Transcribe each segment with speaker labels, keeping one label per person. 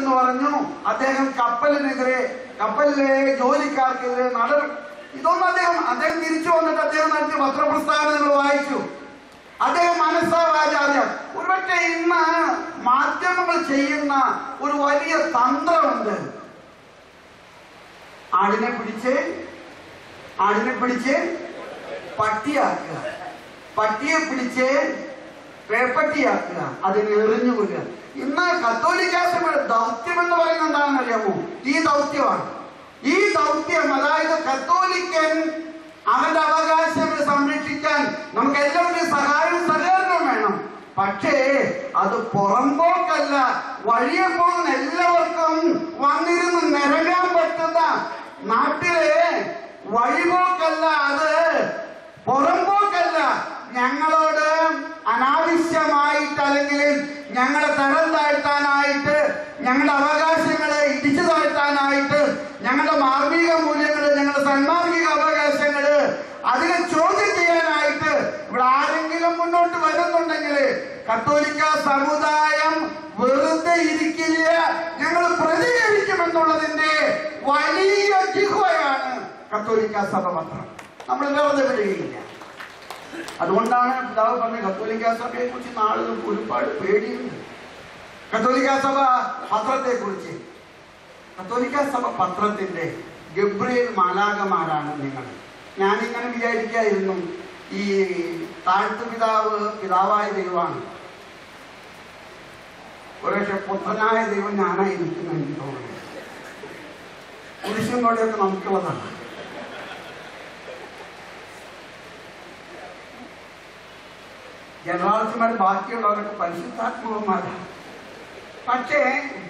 Speaker 1: എന്ന് പറഞ്ഞു അദ്ദേഹം കപ്പലിനെതിരെ കപ്പലിലെ ജോലിക്കാർക്കെതിരെ നട ഇതൊന്നും അദ്ദേഹം അദ്ദേഹം തിരിച്ചു വന്നിട്ട് അദ്ദേഹം നടത്തിയ പത്രപ്രസ്ഥാനങ്ങൾ വായിച്ചു അദ്ദേഹം മനസ്സാവാചാര്യ ഒരുപക്ഷെ ഇന്ന് മാധ്യമങ്ങൾ ചെയ്യുന്ന ഒരു വലിയ തന്ത്രമുണ്ട് ആടിനെ പിടിച്ച് ആടിനെ പിടിച്ച് പട്ടിയാക്കുക പട്ടിയെ പിടിച്ച് പേപ്പട്ടിയാക്കുക അതിനെ എറിഞ്ഞു വിടുക ഇന്ന് കത്തോലിക്ക സഭയുടെ ദൗത്യം എന്ന് പറയുന്നത് എന്താണെന്ന് അറിയാമോ ഈ ദൗത്യമാണ് ഈ ദൗത്യം അതായത് കത്തോലിക്കൻ അവന്റെ അവകാശങ്ങൾ സംരക്ഷിക്കാൻ നമുക്ക് എല്ലാവരുടെയും സഹായവും സഹകരണവും വേണം പക്ഷേ അത് പുറമ്പോക്കല്ല വഴിയെ പോകുന്ന എല്ലാവർക്കും വന്നിരുന്ന് നിരങ്ങാൻ പറ്റുന്ന നാട്ടിലെ വഴിപോക്കല്ല അത് പുറമ്പോക്കല്ല ഞങ്ങളോട് അനാവശ്യമായിട്ട് അല്ലെങ്കിൽ ഞങ്ങളെ തരം താഴ്ത്താനായിട്ട് ഞങ്ങളുടെ അവകാശങ്ങളെ ഇടിച്ചു താഴ്ത്താനായിട്ട് ഞങ്ങളുടെ മാർമിക മൂല്യങ്ങള് ഞങ്ങളുടെ സന്മാർഗിക അവകാശങ്ങള് അതിനെ ചോദ്യം ചെയ്യാനായിട്ട് ഇവിടെ ആരെങ്കിലും മുന്നോട്ട് വരുന്നുണ്ടെങ്കിൽ കത്തോലിക്ക സമുദായം വെറുതെ ഇരിക്കില്ല ഞങ്ങൾ പ്രതികരിക്കുമെന്നുള്ളതിന്റെ വലിയ ജിഹ്വയാണ് കത്തോലിക്ക സഭ പത്രം നമ്മൾ വെറുതെ വിടുകയില്ല അതുകൊണ്ടാണ് പിതാവ് പറഞ്ഞ കത്തോലിക്ക സഭയെ കുറിച്ച് നാളുകൾക്ക് ഒരുപാട് പേടിയുണ്ട് കത്തോലിക്ക സഭ പത്രത്തെ കുറിച്ച് കത്തോലിക്ക സഭ പത്രത്തിന്റെ ഗബ്രിയേൽ മാലാകമാരാണ് നിങ്ങൾ ഞാനിങ്ങനെ വിചാരിക്കായിരുന്നു ഈ താഴ്ത്തു പിതാവ് പിതാവായ ദൈവമാണ് ഒരുപക്ഷെ പുത്രനായ ദൈവം ഞാനായിരിക്കും എനിക്ക് തോന്നുന്നു കുരിശും കൊടെയൊക്കെ നമുക്കുള്ളതാണ് ജനറാൾസിമാർ ബാക്കിയുള്ളവരൊക്കെ പരിശുദ്ധാത്മകന്മാരാണ് പക്ഷേ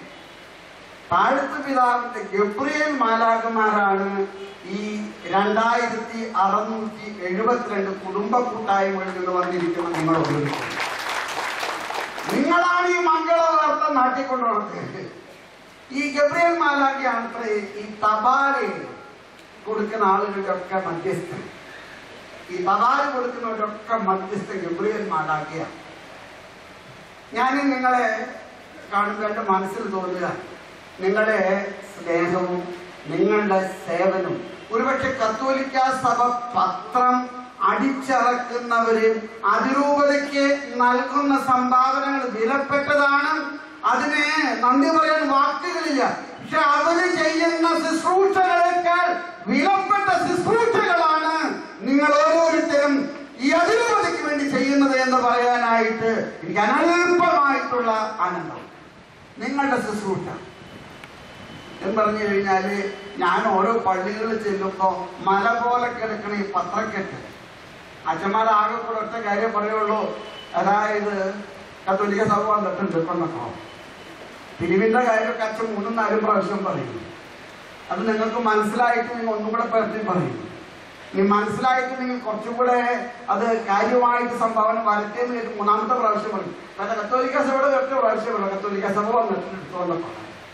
Speaker 1: താഴത്ത് പിതാവിന്റെ ഗബ്രിയേൽ മാലാകന്മാരാണ് ഈ രണ്ടായിരത്തി അറുന്നൂറ്റി എഴുപത്തിരണ്ട് കുടുംബ കൂട്ടായ്മകളിൽ നിന്ന് വന്നിരിക്കുന്ന നിങ്ങൾ ഓരോരുത്തരും നിങ്ങളാണ് ഈ മംഗള വാർത്ത നാട്ടിക്കൊണ്ടുവന്നത് ഈ ഗബ്രിയേൽ മാലാഖയാണ് അത്രേ ഈ തപാല് കൊടുക്കുന്ന ആളുകളുടെയൊക്കെ മധ്യസ്ഥൻ ഈ തപാല് കൊടുക്കുന്നവരൊക്കെ മധ്യസ്ഥൻ ഗബ്രിയേൽ മാലാഖയാണ് ഞാൻ നിങ്ങളെ കാണുമ്പോൾ എൻ്റെ മനസ്സിൽ തോന്നുക നിങ്ങളുടെ സ്നേഹവും നിങ്ങളുടെ സേവനവും ഒരുപക്ഷെ കത്തോലിക്ക സഭ പത്രം അടിച്ചിറക്കുന്നവര് അതിരൂപതയ്ക്ക് നൽകുന്ന സംഭാവനകൾ വിലപ്പെട്ടതാണ് അതിന് നന്ദി പറയാൻ വാക്കുകളില്ല പക്ഷെ അവര് ചെയ്യുന്ന ശുശ്രൂഷകളേക്കാൾ വിലപ്പെട്ട ശുശ്രൂഷകളാണ് നിങ്ങൾ ഓരോരുത്തരും ഈ അതിരൂപതയ്ക്ക് വേണ്ടി ചെയ്യുന്നത് എന്ന് പറയാനായിട്ട് എനിക്ക് അനൽപമായിട്ടുള്ള ആനന്ദം നിങ്ങളുടെ ശുശ്രൂഷ എന്ന് പറഞ്ഞു കഴിഞ്ഞാല് ഞാൻ ഓരോ പള്ളികളിൽ ചെല്ലുമ്പോ മല പോലെ കിടക്കണ ഈ പത്രക്കെട്ട് അച്ഛന്മാരാകെ കൂടെ ഒറ്റ കാര്യം പറയുള്ളൂ അതായത് കത്തോലിക്ക സഭ വന്നിട്ടുണ്ട് കൊണ്ടോ പിരിവിന്റെ കാര്യമൊക്കെ അച്ഛൻ മൂന്നും നാലും പ്രാവശ്യം പറയും അത് നിങ്ങൾക്ക് മനസ്സിലായിട്ട് നിങ്ങൾ ഒന്നും കൂടെ പറ്റി പറയും ഇനി മനസ്സിലായിട്ട് നിങ്ങൾ കുറച്ചും കൂടെ അത് കാര്യമായിട്ട് സംഭാവന വരട്ടെന്ന് കേട്ട് മൂന്നാമത്തെ പ്രാവശ്യം പറയും കാരണം കത്തോലിക്ക സഭയുടെ ഒറ്റ പ്രാവശ്യമല്ല കത്തോലിക്ക സഭ വന്നിട്ടുണ്ട് എടുത്തുകൊണ്ടപ്പോ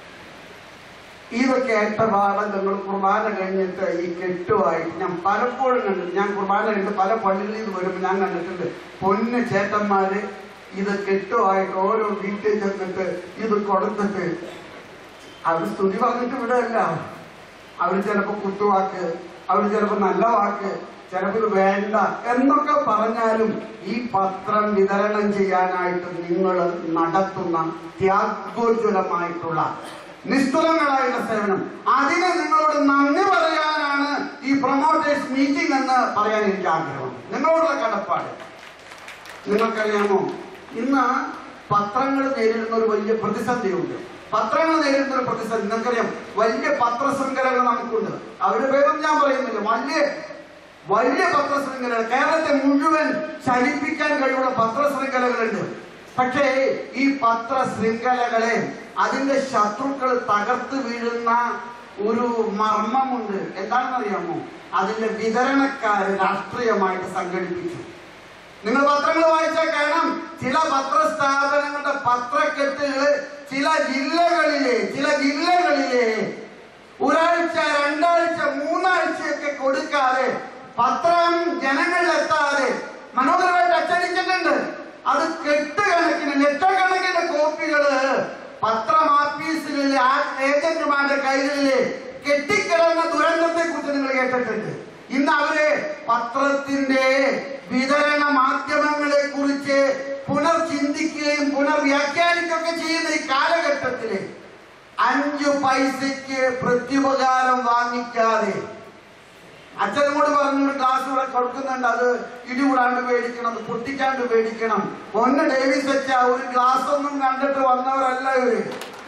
Speaker 1: ഇതൊക്കെ ഏറ്റപാടെ നിങ്ങൾ കുർബാന കഴിഞ്ഞിട്ട് ഈ കെട്ടുമായിട്ട് ഞാൻ പലപ്പോഴും കണ്ടിട്ടുണ്ട് ഞാൻ കുർബാന കഴിഞ്ഞിട്ട് പല പള്ളികളിൽ നിന്ന് വരുമ്പോൾ ഞാൻ കണ്ടിട്ടുണ്ട് പൊന്ന് ചേട്ടന്മാര് ഇത് കെട്ടുമായിട്ട് ഓരോ വീട്ടിൽ ചെന്നിട്ട് ഇത് കൊടുത്തിട്ട് അവർ സ്തുതി പറഞ്ഞിട്ട് വിടല്ല അവർ ചിലപ്പോ കുത്തുവാക്ക് അവർ ചിലപ്പോ നല്ല വാക്ക് ചിലപ്പോ ഇത് വേണ്ട എന്നൊക്കെ പറഞ്ഞാലും ഈ പത്രം വിതരണം ചെയ്യാനായിട്ട് നിങ്ങൾ നടത്തുന്ന ത്യാഗോജ്വലമായിട്ടുള്ള നിസ്തുലങ്ങളായുള്ള സേവനം അതിന് നിങ്ങളോട് നന്ദി പറയാനാണ് ഈ പ്രൊമോട്ടേഴ്സ് മീറ്റിംഗ് എന്ന് പറയാൻ എനിക്ക് ആഗ്രഹം നിങ്ങളോടുള്ള കടപ്പാട് നിങ്ങൾക്കറിയാമോ ഇന്ന് പത്രങ്ങൾ നേരിടുന്ന ഒരു വലിയ പ്രതിസന്ധിയുണ്ട് പത്രങ്ങൾ നേരിടുന്ന ഒരു പ്രതിസന്ധി നിങ്ങൾക്കറിയാം വലിയ പത്രശൃംഖലകൾ നമുക്കുണ്ട് അവരുടെ പേരൊന്നും ഞാൻ പറയുന്നില്ല വലിയ വലിയ പത്രശൃംഖലകൾ കേരളത്തെ മുഴുവൻ ചലിപ്പിക്കാൻ കഴിവുള്ള പത്രശൃംഖലകളുണ്ട് പക്ഷേ ഈ പത്ര ശൃംഖലകളെ അതിന്റെ ശത്രുക്കൾ തകർത്ത് വീഴുന്ന ഒരു മർമ്മമുണ്ട് എന്താണെന്ന് അറിയാമോ അതിന്റെ വിതരണക്കാര് രാഷ്ട്രീയമായിട്ട് സംഘടിപ്പിച്ചു നിങ്ങൾ പത്രങ്ങൾ വായിച്ചാൽ കാണാം ചില പത്രസ്ഥാപനങ്ങളുടെ പത്രക്കെട്ടുകള് ചില ജില്ലകളിലെ ചില ജില്ലകളിലെ ഒരാഴ്ച രണ്ടാഴ്ച മൂന്നാഴ്ചയൊക്കെ കൊടുക്കാതെ പത്രം ജനങ്ങളിലെത്താതെ മനോഹരമായിട്ട് അച്ചടിച്ചിട്ടുണ്ട് അത് കെട്ടുകണക്കിന് ലക്ഷക്കണക്കിന് കോപ്പികള് പത്രം ആഫീസിലുള്ള ഏജന്റുമാരുടെ കൈകളില് കെട്ടിക്കിടന്ന ദുരന്തത്തെ കുറിച്ച് നിങ്ങൾ കേട്ടിട്ടുണ്ട് ഇന്ന് അവര് പത്രത്തിന്റെ വിതരണ മാധ്യമങ്ങളെ കുറിച്ച് പുനർചിന്തിക്കുകയും പുനർവ്യാഖ്യാനിക്കുകയൊക്കെ ചെയ്യുന്ന ഈ കാലഘട്ടത്തില് അഞ്ചു പൈസയ്ക്ക് പ്രത്യുപകാരം വാങ്ങിക്കാതെ അച്ഛനോട് പറഞ്ഞു ഒരു ക്ലാസ് ഇവിടെ കൊടുക്കുന്നുണ്ട് അത് ഇടികൂടാണ്ട് മേടിക്കണം അത് പൊട്ടിക്കാണ്ട് മേടിക്കണം ഒന്ന് ഡേവിസ് വെച്ച ഒരു ഗ്ലാസ് ഒന്നും കണ്ടിട്ട് വന്നവരല്ല ഇവര്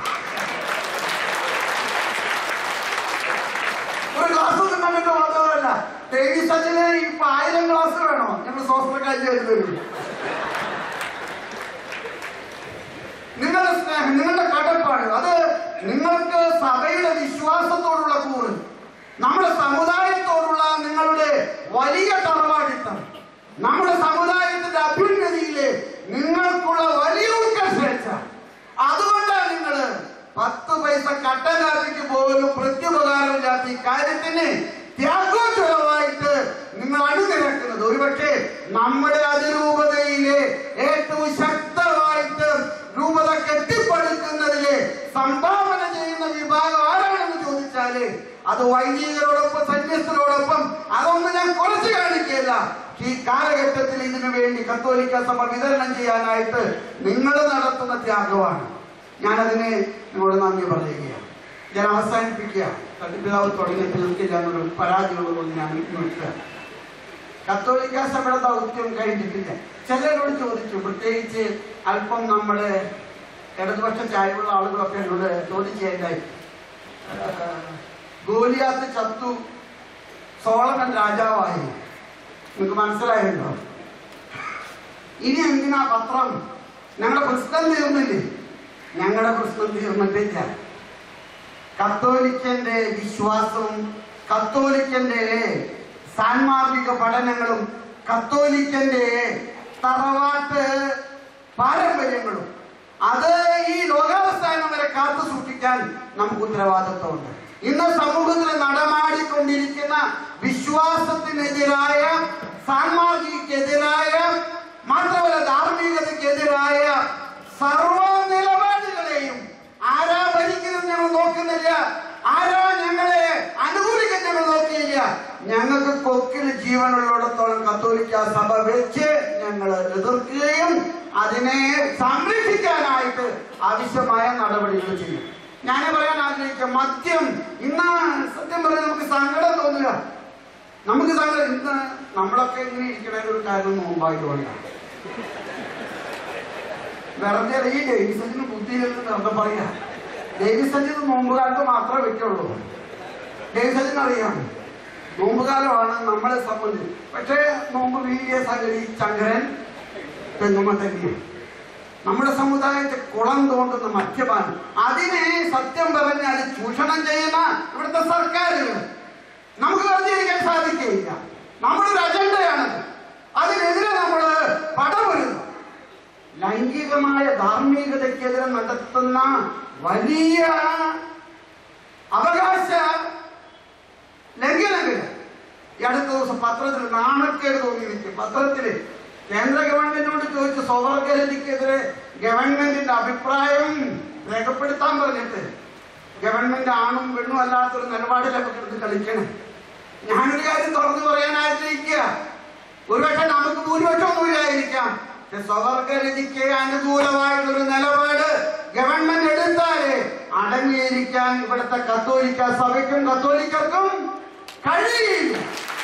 Speaker 1: ഒരു ഗ്ലാസ് ഒന്നും കണ്ടിട്ട് വന്നവരല്ല ഡേവിസ് അച്ഛന് ഇപ്പൊ ആയിരം ഗ്ലാസ് വേണോ ഞങ്ങൾ സോഫ്റ്റ്വെയർ തരും നിങ്ങളുടെ സ്നേഹം നിങ്ങളുടെ കടപ്പാട് അത് നിങ്ങൾക്ക് സഭയുടെ വിശ്വാസത്തോടുള്ള കൂറ് നമ്മുടെ സമുദായത്തോടുള്ള നിങ്ങളുടെ വലിയ തറവാടിത്തം നമ്മുടെ സമുദായത്തിന്റെ അഭ്യുന്നതിയിലെ നിങ്ങൾക്കുള്ള വലിയ ഉത്കർഷേച്ഛ അതുകൊണ്ടാണ് നിങ്ങൾ പത്ത് പൈസ കട്ടനാഥിക്ക് പോലും പ്രത്യുപകാരമില്ലാത്ത ഈ കാര്യത്തിന് ത്യാഗോജ്വലമായിട്ട് നിങ്ങൾ അണിനിരക്കുന്നത് ഒരുപക്ഷെ നമ്മുടെ അതിരൂപതയിലെ ഏറ്റവും ശക്തമായിട്ട് രൂപത കെട്ടിപ്പടുക്കുന്നതില് സംഭാവന ചെയ്യുന്ന വിഭാഗം ആരാണെന്ന് ചോദിച്ചാല് അത് വൈദികരോടൊപ്പം സന്യസ്തരോടൊപ്പം അതൊന്നും ഞാൻ കുറച്ച് കാണിക്കില്ല ഈ കാലഘട്ടത്തിൽ ഇതിനു വേണ്ടി കത്തോലിക്ക സഭ വിതരണം ചെയ്യാനായിട്ട് നിങ്ങൾ നടത്തുന്ന ത്യാഗമാണ് ഞാനതിന് നിങ്ങളോട് നന്ദി പറയുകയാണ് ഞാൻ അവസാനിപ്പിക്കുക തട്ടിപ്പിതാവ് തുടങ്ങി തീർക്കില്ല എന്നുള്ള പരാതിയുള്ളതുകൊണ്ട് ഞാൻ നിർത്തുക കത്തോലിക്ക സഭയുടെ ദൗത്യം കഴിഞ്ഞിട്ടില്ല ചിലരോട് ചോദിച്ചു പ്രത്യേകിച്ച് അല്പം നമ്മള് ഇടതുപക്ഷ ചായവുള്ള ആളുകളൊക്കെ എന്നോട് ചോദിച്ചേണ്ടായി ഗോലിയാത്ത് ചത്തു സോളമൻ രാജാവായി നിങ്ങൾക്ക് മനസ്സിലായല്ലോ ഇനി എന്തിനാ പത്രം ഞങ്ങളുടെ പ്രശ്നം തീർന്നില്ലേ ഞങ്ങളുടെ പ്രശ്നം തീർന്നിട്ടില്ല കത്തോലിക്കന്റെ വിശ്വാസവും കത്തോലിക്കന്റെ സാൻമാർഗിക പഠനങ്ങളും കത്തോലിക്കന്റെ തറവാട്ട് പാരമ്പര്യങ്ങളും അത് ഈ ലോകാവസ്ഥാനം വരെ കാത്തു സൂക്ഷിക്കാൻ നമുക്ക് ഉത്തരവാദിത്വമുണ്ട് ഇന്ന് സമൂഹത്തിൽ നടമാടിക്കൊണ്ടിരിക്കുന്ന വിശ്വാസത്തിനെതിരായ സാൻമാർഗിക്കെതിരായ മാത്രമല്ല ധാർമ്മികതയ്ക്കെതിരായ സർവ നിലപാടുകളെയും ആരാ ഭരിക്കുന്നത് ഞങ്ങൾ നോക്കുന്നില്ല ആരാ ഞങ്ങളെ അനുകൂലിക്കാൻ ഞങ്ങൾ നോക്കിയില്ല ഞങ്ങൾക്ക് കൊക്കിൽ ജീവനുള്ളിടത്തോളം കത്തോലിക്ക സഭ വെച്ച് ഞങ്ങൾ എതിർക്കുകയും അതിനെ സംരക്ഷിക്കാനായിട്ട് ആവശ്യമായ നടപടികൾ ചെയ്യും ഞാൻ പറയാൻ ആഗ്രഹിക്കുക മദ്യം ഇന്ന് സത്യം പറയാൻ നമുക്ക് സങ്കടം തോന്നുക നമുക്ക് സങ്കടം ഇന്ന് നമ്മളൊക്കെ ഇങ്ങനെ ഇരിക്കണ ഒരു കാര്യം നോമ്പായതുകൊണ്ടാണ് വെറുതെ ഈ ഡേവിസഞ്ചിന് ബുദ്ധിയില്ലെന്ന് വെറുതെ പറയാ ഡേവിസഞ്ചിന് നോമ്പുകാലത്ത് മാത്രമേ വെക്കുള്ളൂ ഡേവിസഞ്ചിന് അറിയാം നോമ്പുകാലമാണ് നമ്മളെ സംബന്ധിച്ച് പക്ഷേ നോമ്പ് വീര്യ സകലി ചങ്കരൻ തെങ്ങുമ തന്നെയാണ് നമ്മുടെ സമുദായത്തെ കുളം തോണ്ടുന്ന മദ്യപാനം അതിനെ സത്യം പറഞ്ഞാൽ ചൂഷണം ചെയ്യുന്ന ഇവിടുത്തെ സർക്കാരുകൾ നമുക്ക് വെറുതെ ഇരിക്കാൻ സാധിക്കുകയില്ല നമ്മുടെ ഒരു അജണ്ടയാണ് അതിനെതിരെ നമ്മൾ പടമൊരുന്നു ലൈംഗികമായ ധാർമ്മികതയ്ക്കെതിരെ നടത്തുന്ന വലിയ അവകാശ ലംഘനങ്ങൾ ഈ അടുത്ത ദിവസം പത്രത്തിൽ നാണക്കേട് തോന്നി നിൽക്കും പത്രത്തില് കേന്ദ്ര ഗവൺമെന്റിനോട് ചോദിച്ചു സ്വവർഗരതിക്കെതിരെ ഗവൺമെന്റിന്റെ അഭിപ്രായം രേഖപ്പെടുത്താൻ പറഞ്ഞിട്ട് ഗവൺമെന്റ് ആണും പെണ്ണും അല്ലാത്തൊരു നിലപാടിലൊക്കെ എടുത്ത് കളിക്കണം ഞാനൊരു കാര്യം തുറന്നു പറയാൻ ആഗ്രഹിക്കുക ഒരുപക്ഷെ നമുക്ക് ഭൂരിപക്ഷം ഒന്നുമില്ലായിരിക്കാം പക്ഷെ സ്വവർഗരതിക്ക് അനുകൂലമായിട്ടുള്ളൊരു നിലപാട് ഗവൺമെന്റ് എടുത്താല് അടങ്ങിയിരിക്കാൻ ഇവിടുത്തെ കത്തോലിക്ക സഭയ്ക്കും കത്തോലിക്കർക്കും കഴിയില്ല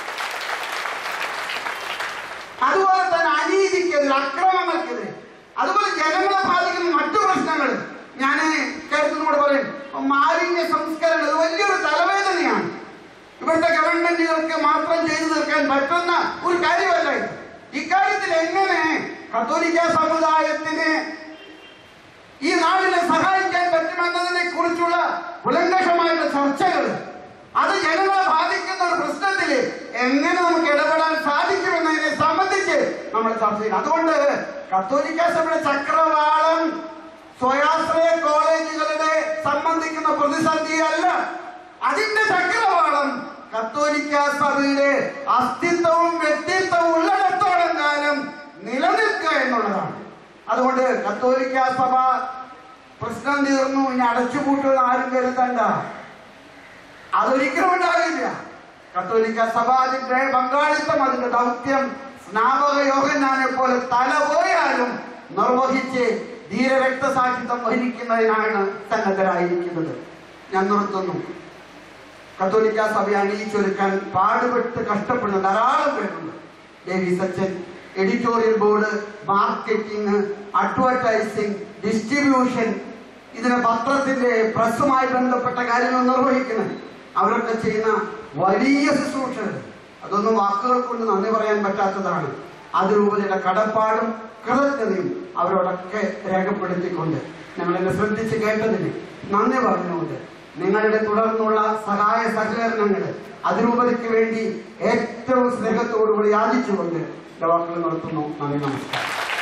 Speaker 1: അതുപോലെ തന്നെ അനീതിക്കെതിരെ അക്രമങ്ങൾക്കെതിരെ അതുപോലെ ജനങ്ങളെ ബാധിക്കുന്ന മറ്റു പ്രശ്നങ്ങൾ ഞാൻ കരുത്തിനോട് പറയും മാലിന്യ സംസ്കരണം ഇത് വലിയൊരു തലവേദനയാണ് ഇവിടുത്തെ ഗവൺമെന്റുകൾക്ക് മാത്രം ചെയ്തു തീർക്കാൻ പറ്റുന്ന ഒരു കാര്യമല്ല ഇത് ഇക്കാര്യത്തിൽ എങ്ങനെ കത്തോലിക്ക സമുദായത്തിന് ഈ നാടിനെ സഹായിക്കാൻ പറ്റുമെന്നതിനെ കുറിച്ചുള്ള കുലങ്കഷമായിട്ടുള്ള ചർച്ചകൾ അത് ജനങ്ങളെ ബാധിക്കുന്ന ഒരു പ്രശ്നത്തില് എങ്ങനെ നമുക്ക് ഇടപെടാൻ സാധിക്കുമെന്നതിനെ സംബന്ധിച്ച് നമ്മൾ ചർച്ച ചെയ്യണം അതുകൊണ്ട് കത്തോലിക്ക സഭയുടെ ചക്രവാളം സ്വയാശ്രയ കോളേജുകളുടെ സംബന്ധിക്കുന്ന പ്രതിസന്ധിയല്ല അതിന്റെ ചക്രവാളം കത്തോലിക്ക സഭയുടെ അസ്തിത്വവും വ്യക്തിത്വവും ഉള്ളിടത്തോളം കാലം നിലനിൽക്കുക എന്നുള്ളതാണ് അതുകൊണ്ട് കത്തോലിക്ക സഭ പ്രശ്നം തീർന്നു ഇനി അടച്ചുപൂട്ടുമെന്ന് ആരും കരുതണ്ട അതൊരിക്കലും ഉണ്ടാകില്ല കത്തോലിക്ക സഭ അതിന്റെ പങ്കാളിത്തം അതിന്റെ ദൗത്യം സ്നാപക യോഹന്നാനെ പോലെ തല പോയാലും നിർവഹിച്ച് ധീര രക്തസാക്ഷിത്വം വഹിക്കുന്നതിനാണ് സന്നദ്ധരായിരിക്കുന്നത് ഞാൻ നിർത്തുന്നു കത്തോലിക്ക സഭയെ അണിയിച്ചൊരുക്കാൻ പാടുപെട്ട് കഷ്ടപ്പെടുന്ന ധാരാളം പേരുണ്ട് ഡേവിസ് അച്ഛൻ editorial board marketing advertising distribution ഇതിന് പത്രത്തിന്റെ പ്രസ്സുമായി ബന്ധപ്പെട്ട കാര്യങ്ങൾ നിർവഹിക്കുന്നത് അവരൊക്കെ ചെയ്യുന്ന വലിയ ശുശ്രൂഷകൾ അതൊന്നും വാക്കുകൾ കൊണ്ട് നന്ദി പറയാൻ പറ്റാത്തതാണ് അതിരൂപതയുടെ കടപ്പാടും കൃതജ്ഞതയും അവരോടൊക്കെ രേഖപ്പെടുത്തിക്കൊണ്ട് ഞങ്ങൾ എന്നെ ശ്രദ്ധിച്ച് കേട്ടതിന് നന്ദി പറഞ്ഞുകൊണ്ട് നിങ്ങളുടെ തുടർന്നുള്ള സഹായ സഹകരണങ്ങൾ അതിരൂപതയ്ക്ക് വേണ്ടി ഏറ്റവും സ്നേഹത്തോടുകൂടി യാചിച്ചുകൊണ്ട് എന്റെ വാക്കുകൾ നടത്തുന്നു നന്ദി നമസ്കാരം